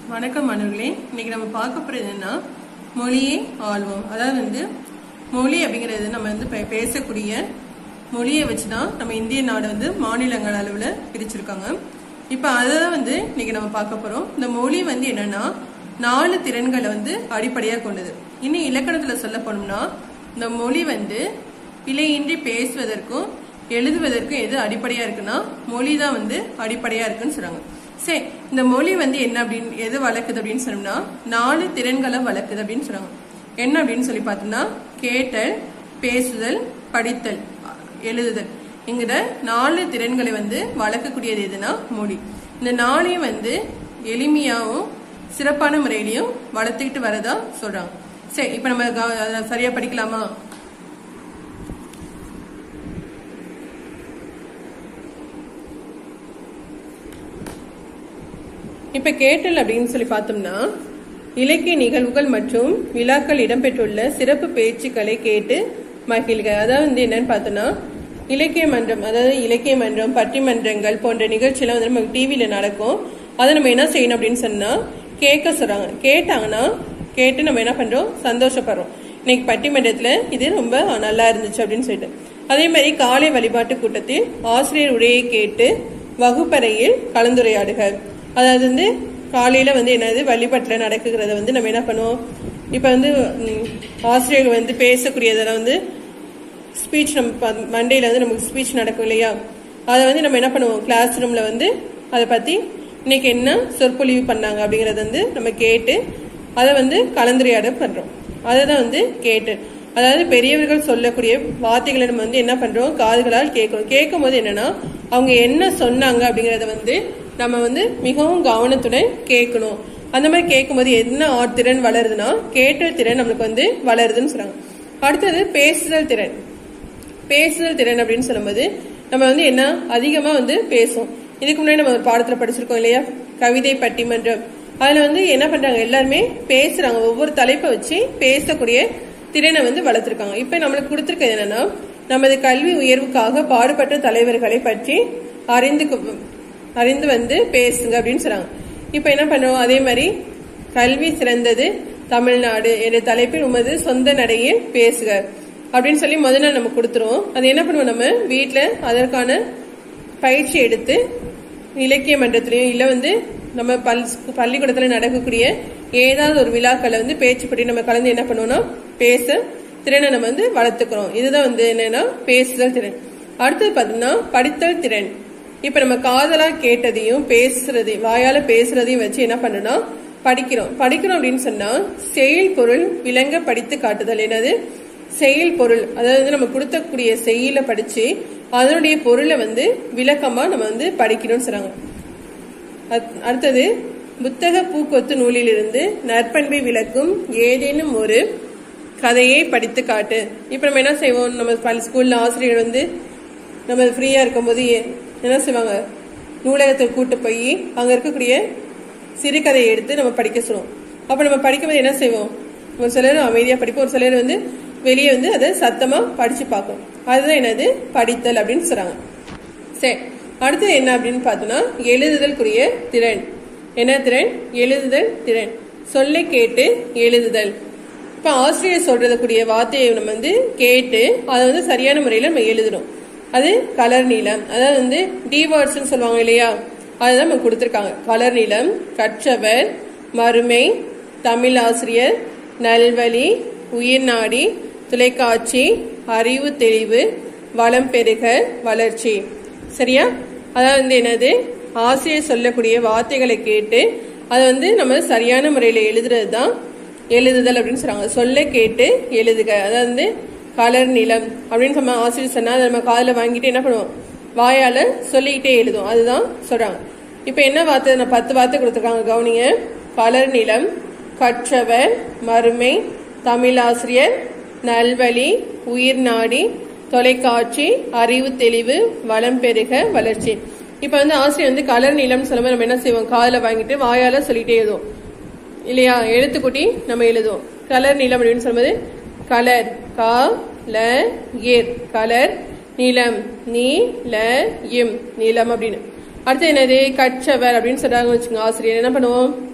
வணக்கம் மாணவர்களே இன்னைக்கு நம்ம பார்க்க போறது என்னன்னா மொழியை ஆள்வோம் அதாவது வந்து மொழி அப்படிங்கிறது நம்ம வந்து பே- பேசக்கூடிய மொழியை வச்சுதான் நம்ம இந்திய நாடு வந்து மாநிலங்கள் அளவில் பிரிச்சிருக்காங்க இப்போ அதை தான் வந்து இன்னைக்கு நம்ம பார்க்க போறோம் இந்த மொழி வந்து என்னன்னா நாலு திறன்களை வந்து அடிப்படையாக கொண்டது இன்னும் இலக்கணத்தில் சொல்ல போனோம்னா இந்த மொழி வந்து பிழையின்றி பேசுவதற்கும் எழுதுவதற்கும் எது அடிப்படையா இருக்குன்னா மொழி தான் வந்து அடிப்படையா இருக்குன்னு சொல்றாங்க சரி இந்த மொழி வந்து என்ன அப்படின்னு எது வளர்க்குது அப்படின்னு சொன்னோம்னா நாலு திறன்களை வளர்க்குது அப்படின்னு சொல்றாங்க என்ன அப்படின்னு சொல்லி பார்த்தோம்னா கேட்டல் பேசுதல் படித்தல் அ, எழுதுதல் இங்கிற நாலு திறன்களை வந்து வளர்க்கக்கூடியது எதுனா மொழி இந்த நாளையும் வந்து எளிமையாகவும் சிறப்பான முறையிலையும் வளர்த்துக்கிட்டு வரதா சொல்றாங்க சரி இப்போ நம்ம க- அதை சரியா படிக்கலாமா இப்ப கேட்டல் அப்படின்னு சொல்லி பார்த்தோம்னா இலக்கிய நிகழ்வுகள் மற்றும் விழாக்கள் இடம்பெற்றுள்ள சிறப்பு பேச்சுக்களை கேட்டு மகிழ்க அதாவது வந்து என்னன்னு பார்த்தோம்னா இலக்கிய மன்றம் அதாவது இலக்கிய மன்றம் பட்டிமன்றங்கள் போன்ற நிகழ்ச்சியெல்லாம் வந்து நம்ம டிவியில நடக்கும் அதை நம்ம என்ன செய்யணும் அப்படின்னு சொன்னா கேட்க சொல்றாங்க கேட்டாங்கன்னா கேட்டு நம்ம என்ன பண்றோம் சந்தோஷப்படுறோம் இன்னைக்கு பட்டிமன்றத்துல இது ரொம்ப நல்லா இருந்துச்சு அப்படின்னு சொல்லிட்டு அதே மாதிரி காலை வழிபாட்டு கூட்டத்தில் ஆசிரியர் உரையை கேட்டு வகுப்பறையில் கலந்துரையாடுக அதாவது வந்து காலையில வந்து என்னது வழிபாட்டுல நடக்குகிறத வந்து நம்ம என்ன பண்ணுவோம் இப்ப வந்து ம், ஆசிரியர்கள் வந்து பேசக்கூடியதெல்லாம் வந்து ஸ்பீச் நம்ம மண்டேல வந்து நமக்கு ஸ்பீச் நடக்கும் இல்லையா அதை வந்து நம்ம என்ன பண்ணுவோம் கிளாஸ் ரூம்ல வந்து அதை பத்தி இன்னைக்கு என்ன சொற்பொழிவு பண்ணாங்க அப்படிங்கறத வந்து நம்ம கேட்டு அதை வந்து கலந்துரையாட பண்றோம் அதை தான் வந்து கேட்டு அதாவது பெரியவர்கள் சொல்லக்கூடிய வார்த்தைகளை நம்ம வந்து என்ன பண்றோம் காதுகளால் கேட்கிறோம் கேட்கும் போது என்னன்னா அவங்க என்ன சொன்னாங்க அப்படிங்கறத வந்து நம்ம வந்து மிகவும் கவனத்துடன் கேட்கணும் அந்த மாதிரி கேட்கும்போது என்ன ஆ- திறன் வளருதுன்னா கேட்டல் திறன் நம்மளுக்கு வந்து வளருதுன்னு சொல்றாங்க அடுத்தது பேசுதல் திறன் பேசுதல் திறன் அப்படின்னு சொல்லும்போது நம்ம வந்து என்ன அதிகமா வந்து பேசுவோம் இதுக்கு முன்னாடி நம்ம ஒரு பாடத்துல படிச்சிருக்கோம் இல்லையா கவிதை பட்டிமன்றம் அதுல வந்து என்ன பண்றாங்க எல்லாருமே பேசுறாங்க ஒவ்வொரு தலைப்பை வச்சு பேசக்கூடிய திறனை வந்து வளர்த்திருக்காங்க இப்ப நம்மளுக்கு கொடுத்திருக்கிறது என்னன்னா நமது கல்வி உயர்வுக்காக பாடுபட்ட தலைவர்களை பற்றி அறிந்து கொ- அறிந்து வந்து பேசுங்க அப்படின்னு சொல்றாங்க இப்ப என்ன பண்ணுவோம் அதே மாதிரி கல்வி சிறந்தது தமிழ்நாடு என்ற தலைப்பில் உமது சொந்த நடையில் பேசுக அப்படின்னு சொல்லி முதல் நாள் நம்ம கொடுத்துருவோம் அது என்ன பண்ணுவோம் நம்ம வீட்ல அதற்கான பயிற்சி எடுத்து இலக்கிய மன்றத்திலையும் இல்ல வந்து நம்ம பல் பள்ளிக்கூடத்துல நடக்கக்கூடிய ஏதாவது ஒரு விழாக்களை வந்து பேச்சு பற்றி நம்ம கலந்து என்ன பண்ணுவோம்னா பேச திறனை நம்ம வந்து வளர்த்துக்கிறோம் இதுதான் வந்து என்னன்னா பேசுதல் திறன் அடுத்தது பாத்தீங்கன்னா படித்தல் திறன் இப்ப நம்ம காதலா கேட்டதையும் பேசுறதையும் வாயால பேசுறதையும் வச்சு என்ன பண்ணணும்னா படிக்கிறோம் படிக்கிறோம் அப்படின்னு சொன்னா செயல் பொருள் விளங்க படித்து காட்டுதல் என்னது செயல் பொருள் அதாவது நம்ம கொடுத்தக்கூடிய செயல படிச்சு அதனுடைய பொருளை வந்து விளக்கமா நம்ம வந்து படிக்கணும்னு சொல்றாங்க அத்- அடுத்தது புத்தக பூக்கொத்து நூலிலிருந்து நற்பண்பை விளக்கும் ஏதேனும் ஒரு கதையை படித்து காட்டு இப்ப நம்ம என்ன செய்வோம் நம்ம பள்ளி ஸ்கூல்ல ஆசிரியர் வந்து நம்ம ஃப்ரீயா இருக்கும்போது ஏ- என்ன செய்வாங்க நூலகத்துக்கு கூட்டு போய் அங்க இருக்கக்கூடிய சிறுகதையை எடுத்து நம்ம படிக்க சொல்லுவோம் அப்ப நம்ம படிக்கும்போது என்ன செய்வோம் ஒரு சிலர் அமைதியா படிப்போம் ஒரு சிலர் வந்து வெளியே வந்து அதை சத்தமா படிச்சு பார்க்கும் அதுதான் என்னது படித்தல் அப்படின்னு சொல்றாங்க சரி அடுத்து என்ன அப்படின்னு பார்த்தோம்னா எழுதுதல்குரிய திறன் என்ன திறன் எழுதுதல் திறன் சொல்லை கேட்டு எழுதுதல் இப்ப ஆசிரியர் சொல்றதுக்குரிய வார்த்தையை நம்ம வந்து கேட்டு அதை வந்து சரியான முறையில நம்ம எழுதுறோம் அது கலர் நீளம் அதாவது வந்து டி வேர்ட்ஸ் சொல்லுவாங்க இல்லையா அதுதான் நம்ம கொடுத்திருக்காங்க கலர் நீளம் கற்றவர் மறுமை தமிழ் ஆசிரியர் நல்வழி உயிர்நாடி தொலைக்காட்சி அறிவு தெளிவு வளம் பெருக வளர்ச்சி சரியா அதாவது வந்து என்னது ஆசிரியர் சொல்லக்கூடிய வார்த்தைகளை கேட்டு அதை வந்து நம்ம சரியான முறையில எழுதுறது தான் எழுதுதல் அப்படின்னு சொல்றாங்க சொல்ல கேட்டு எழுதுக அதாவது வந்து கலர் நிலம் அப்படின்னு நம்ம ஆசிரியர் சொன்னா அதை நம்ம காதுல வாங்கிட்டு என்ன பண்ணுவோம் வாயால சொல்லிக்கிட்டே எழுதும் அதுதான் சொல்றாங்க இப்ப என்ன வார்த்தை நான் பத்து வார்த்தை கொடுத்துருக்காங்க கவனிங்க கலர் நிலம் கற்றவர் மறுமை தமிழாசிரியர் நல்வழி உயிர் நாடி தொலைக்காட்சி அறிவு தெளிவு வளம் பெருக வளர்ச்சி இப்ப வந்து ஆசிரியர் வந்து கலர் நீளம் சொல்லும்போது நம்ம என்ன செய்வோம் காதுல வாங்கிட்டு வாயால சொல்லிட்டே எழுதுவோம் இல்லையா எழுத்துக்குட்டி நம்ம எழுதுவோம் கலர் நீளம் அப்படின்னு சொல்லும்போது கலர் கா ல இர் கலர் நீளம் நீ ல இம் நீளம் அப்படின்னு அடுத்து என்னது கற்றவர் அப்படின்னு சொல்றாங்க வச்சுங்க ஆசிரியர் என்ன பண்ணுவோம்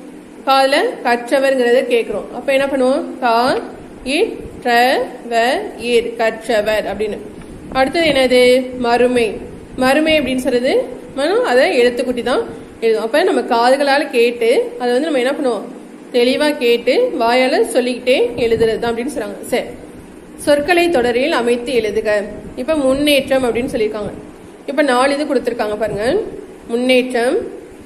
கால கற்றவர்ங்கிறத கேட்கிறோம் அப்ப என்ன பண்ணுவோம் கா இட் ட்ர வ இர் கற்றவர் அப்படின்னு அடுத்தது என்னது மறுமை மறுமை அப்படின்னு சொல்றது மனம் அதை எழுத்துக்குட்டி தான் எழுதும் அப்ப நம்ம காதுகளால கேட்டு அதை வந்து நம்ம என்ன பண்ணுவோம் தெளிவா கேட்டு வாயால சொல்லிக்கிட்டே எழுதுறது தான் அப்படின்னு சொல்றாங்க சரி சொற்களை தொடரில் அமைத்து எழுதுக இப்ப முன்னேற்றம் அப்படின்னு சொல்லியிருக்காங்க இப்ப நாலு இது கொடுத்திருக்காங்க பாருங்க முன்னேற்றம்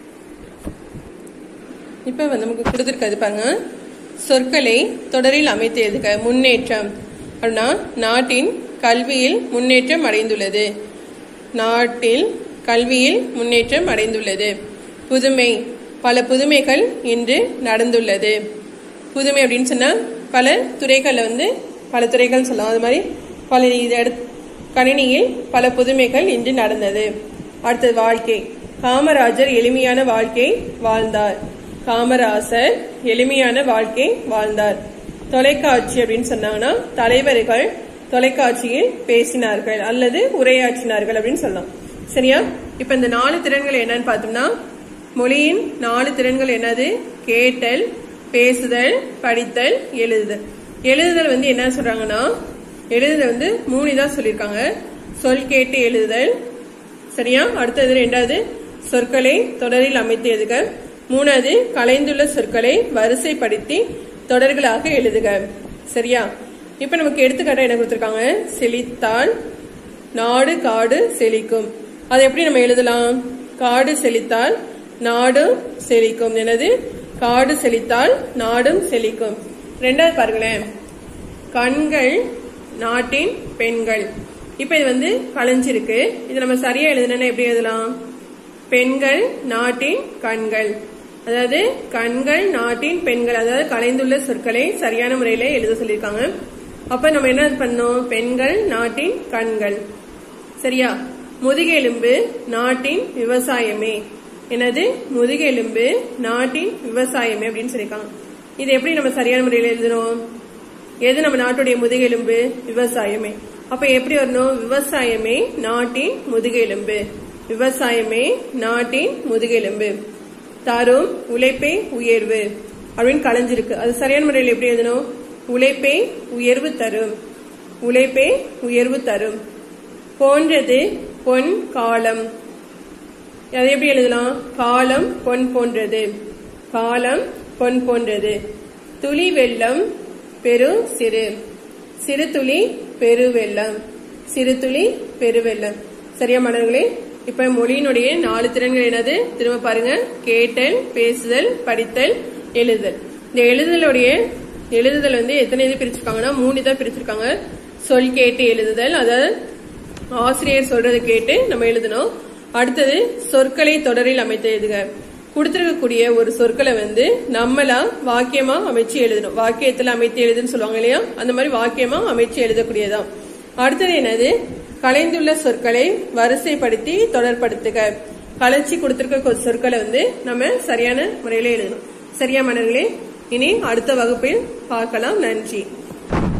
இப்ப வந்து நமக்கு கொடுத்திருக்கிறது பாருங்க சொற்களை தொடரில் அமைத்து எழுதுக முன்னேற்றம் அப்படின்னா நாட்டின் கல்வியில் முன்னேற்றம் அடைந்துள்ளது நாட்டில் கல்வியில் முன்னேற்றம் அடைந்துள்ளது புதுமை பல புதுமைகள் இன்று நடந்துள்ளது புதுமை அப்படின்னு சொன்னா பல துறைகள்ல வந்து பல துறைகள் சொல்லலாம் அது மாதிரி பல இது எடுத்- கணினியில் பல புதுமைகள் இன்று நடந்தது அடுத்தது வாழ்க்கை காமராஜர் எளிமையான வாழ்க்கை வாழ்ந்தார் காமராசர் எளிமையான வாழ்க்கை வாழ்ந்தார் தொலைக்காட்சி அப்படின்னு சொன்னாங்கன்னா தலைவர்கள் தொலைக்காட்சியில் பேசினார்கள் அல்லது உரையாற்றினார்கள் அப்படின்னு சொல்லலாம் சரியா இப்ப இந்த நாலு திறன்கள் என்னன்னு பார்த்தோம்னா மொழியின் நாலு திறன்கள் என்னது கேட்டல் பேசுதல் படித்தல் எழுதுதல் எழுதுதல் வந்து என்ன சொல்றாங்கன்னா எழுதுதல் வந்து மூணு இதா சொல்லியிருக்காங்க சொல் கேட்டு எழுதுதல் சரியா அடுத்தது ரெண்டாவது சொற்களை தொடரில் அமைத்து எழுதுக மூணாவது கலைந்துள்ள சொற்களை வரிசைப்படுத்தி தொடர்களாக எழுதுக சரியா இப்ப நமக்கு எடுத்துக்காட்டா என்ன கொடுத்திருக்காங்க செழித்தால் நாடு காடு செழிக்கும் அதை எப்படி நம்ம எழுதலாம் காடு செழித்தால் நாடும் செழிக்கும் எனது காடு செழித்தால் நாடும் செழிக்கும் ரெண்டாவது பாருங்களேன் கண்கள் நாட்டின் பெண்கள் இப்ப இது வந்து கலைஞ்சிருக்கு இது நம்ம சரியா எழுதணும்னா எப்படி எழுதலாம் பெண்கள் நாட்டின் கண்கள் அதாவது கண்கள் நாட்டின் பெண்கள் அதாவது கலைந்துள்ள சொற்களை சரியான முறையில எழுத சொல்லியிருக்காங்க அப்ப நம்ம என்ன பண்ணோம் பெண்கள் நாட்டின் கண்கள் சரியா முதுகெலும்பு நாட்டின் விவசாயமே என்னது முதுகெலும்பு நாட்டின் விவசாயமே அப்படின்னு சொல்லியிருக்காங்க இது எப்படி நம்ம சரியான முறையில் எழுதணும் எது நம்ம நாட்டுடைய முதுகெலும்பு விவசாயமே அப்ப எப்படி வரணும் விவசாயமே நாட்டின் முதுகெலும்பு விவசாயமே நாட்டின் முதுகெலும்பு தரும் உழைப்பே உயர்வு அப்படின்னு கலைஞ்சிருக்கு அது சரியான முறையில் எப்படி எழுதணும் உழைப்பே உயர்வு தரும் உழைப்பே உயர்வு தரும் போன்றது பொன் காலம் அதை எப்படி எழுதலாம் காலம் பொன் போன்றது காலம் பொன் போன்றது துளி வெள்ளம் பெரு சிறு சிறு துளி பெரு வெள்ளம் சிறு துளி பெரு வெள்ளம் சரியா மாணவர்களே இப்ப மொழியினுடைய நாலு திறன்கள் என்னது திரும்ப பாருங்க கேட்டல் பேசுதல் படித்தல் எழுதுதல் இந்த எழுதுதலுடைய எழுதுதல் வந்து எத்தனை இது பிரிச்சிருக்காங்கன்னா மூணு இதை பிரிச்சிருக்காங்க சொல் கேட்டு எழுதுதல் அதாவது ஆசிரியர் சொல்றதை கேட்டு நம்ம எழுதணும் அடுத்தது சொற்களை தொடரில் அமைத்து எழுதுக கொடுத்திருக்கக்கூடிய ஒரு சொற்களை வந்து நம்மளா வாக்கியமா அமைச்சு எழுதணும் வாக்கியத்துல அமைத்து எழுதுன்னு சொல்லுவாங்க இல்லையா அந்த மாதிரி வாக்கியமா அமைச்சு எழுதக்கூடியதான் அடுத்தது என்னது கலைந்துள்ள சொற்களை வரிசைப்படுத்தி தொடர்படுத்துக கலைச்சி கொடுத்திருக்க சொற்களை வந்து நம்ம சரியான முறையில எழுதணும் சரியா மன்னர்களே இனி அடுத்த வகுப்பில் பார்க்கலாம் நன்றி